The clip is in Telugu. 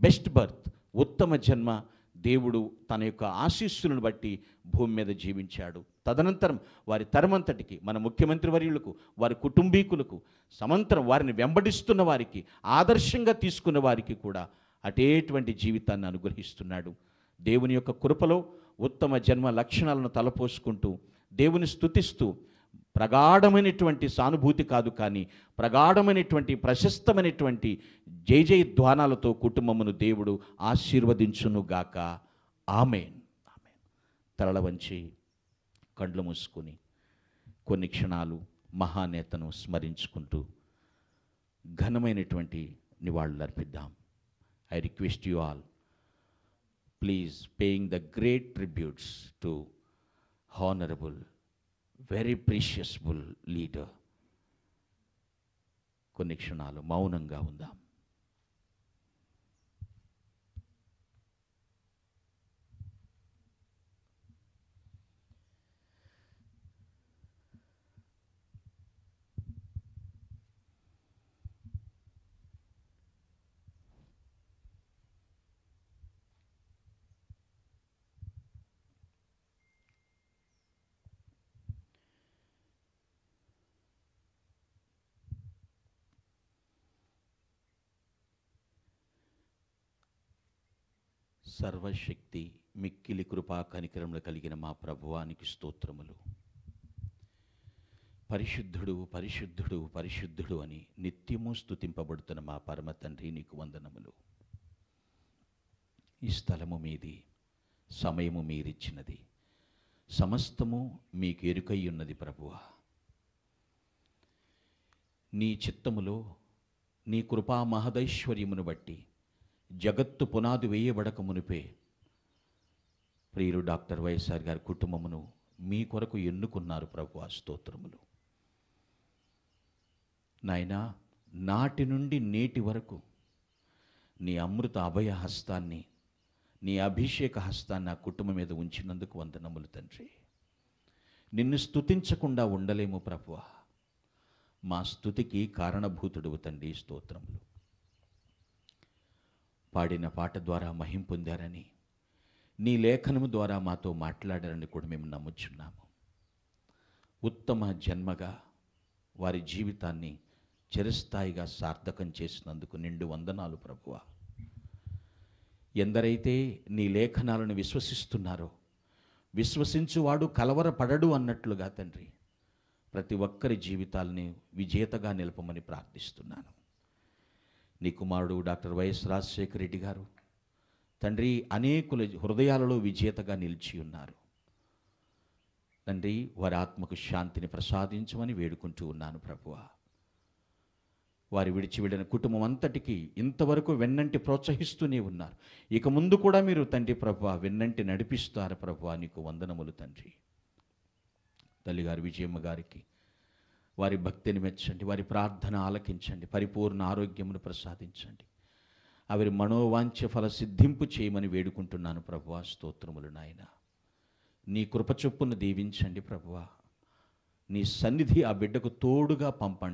బెస్ట్ బర్త్ ఉత్తమ జన్మ దేవుడు తన యొక్క ఆశీస్సులను బట్టి భూమి మీద జీవించాడు తదనంతరం వారి తరమంతటికి మన ముఖ్యమంత్రి వర్యులకు వారి కుటుంబీకులకు సమంతరం వారిని వెంబడిస్తున్న వారికి ఆదర్శంగా తీసుకున్న వారికి కూడా అటేటువంటి జీవితాన్ని అనుగ్రహిస్తున్నాడు దేవుని యొక్క కృపలో ఉత్తమ జన్మ లక్షణాలను తలపోసుకుంటూ దేవుని స్తుతిస్తూ ప్రగాఢమైనటువంటి సానుభూతి కాదు కానీ ప్రగాఢమైనటువంటి ప్రశస్తమైనటువంటి జై జై ధ్వానాలతో కుటుంబమును దేవుడు ఆశీర్వదించునుగాక ఆమెన్ ఆమెన్ తరల వంచి కండ్లు మూసుకొని కొన్ని క్షణాలు మహానేతను స్మరించుకుంటూ ఘనమైనటువంటి నివాళులు అర్పిద్దాం I request you all please paying the great tributes to honourable very precious leader కొన్ని క్షణాలు మౌనంగా ఉందాం సర్వశక్తి మిక్కిలి కృపా కనికరములు కలిగిన మా ప్రభువానికి స్తోత్రములు పరిశుద్ధుడు పరిశుద్ధుడు పరిశుద్ధుడు అని నిత్యము స్తుతింపబడుతున్న మా పరమ తండ్రి నీకు వందనములు ఈ స్థలము మీది సమయము మీరిచ్చినది సమస్తము మీకు ఎరుకై ఉన్నది ప్రభువా నీ చిత్తములో నీ కృపా మహదైశ్వర్యమును బట్టి జగత్తు పునాది వేయబడక మునిపే ప్రియులు డాక్టర్ వైఎస్ఆర్ గారి కుటుంబమును మీ కొరకు ఎన్నుకున్నారు ప్రభు స్తోత్రములు నాయనా నాటి నుండి నేటి వరకు నీ అమృత అభయ హస్తాన్ని నీ అభిషేక హస్తాన్ని ఆ కుటుంబం మీద ఉంచినందుకు వందనములు తండ్రి నిన్ను స్తుతించకుండా ఉండలేము ప్రభువా మా స్తుతికి కారణభూతుడు తండ్రి స్తోత్రములు పాడిన పాట ద్వారా మహిం పొందారని నీ లేఖనము ద్వారా మాతో మాట్లాడారని కూడా మేము నమ్ముచున్నాము ఉత్తమ జన్మగా వారి జీవితాన్ని చిరస్థాయిగా సార్థకం చేసినందుకు నిండు వందనాలు ప్రభువ ఎందరైతే నీ లేఖనాలను విశ్వసిస్తున్నారో విశ్వసించువాడు కలవరపడడు అన్నట్లుగా తండ్రి ప్రతి ఒక్కరి జీవితాలని విజేతగా నిలపమని ప్రార్థిస్తున్నాను నీ కుమారుడు డాక్టర్ వైఎస్ రాజశేఖర రెడ్డి గారు తండ్రి అనేకుల హృదయాలలో విజేతగా నిలిచి ఉన్నారు తండ్రి వారి ఆత్మకు శాంతిని ప్రసాదించమని వేడుకుంటూ ఉన్నాను ప్రభువా వారి విడిచి వెళ్ళిన కుటుంబం అంతటికి ఇంతవరకు వెన్నంటి ప్రోత్సహిస్తూనే ఉన్నారు ఇక ముందు కూడా మీరు తండ్రి ప్రభు వెన్నంటి నడిపిస్తారు ప్రభు నీకు వందనములు తండ్రి తల్లిగారు విజయమ్మ గారికి వారి భక్తిని మెచ్చండి వారి ప్రార్థన ఆలకించండి పరిపూర్ణ ఆరోగ్యమును ప్రసాదించండి అవి మనోవాంఛ ఫల సిద్ధింపు చేయమని వేడుకుంటున్నాను ప్రభువా స్తోత్రములు నాయన నీ కృపచొప్పును దీవించండి ప్రభువా నీ సన్నిధి ఆ బిడ్డకు తోడుగా పంపండి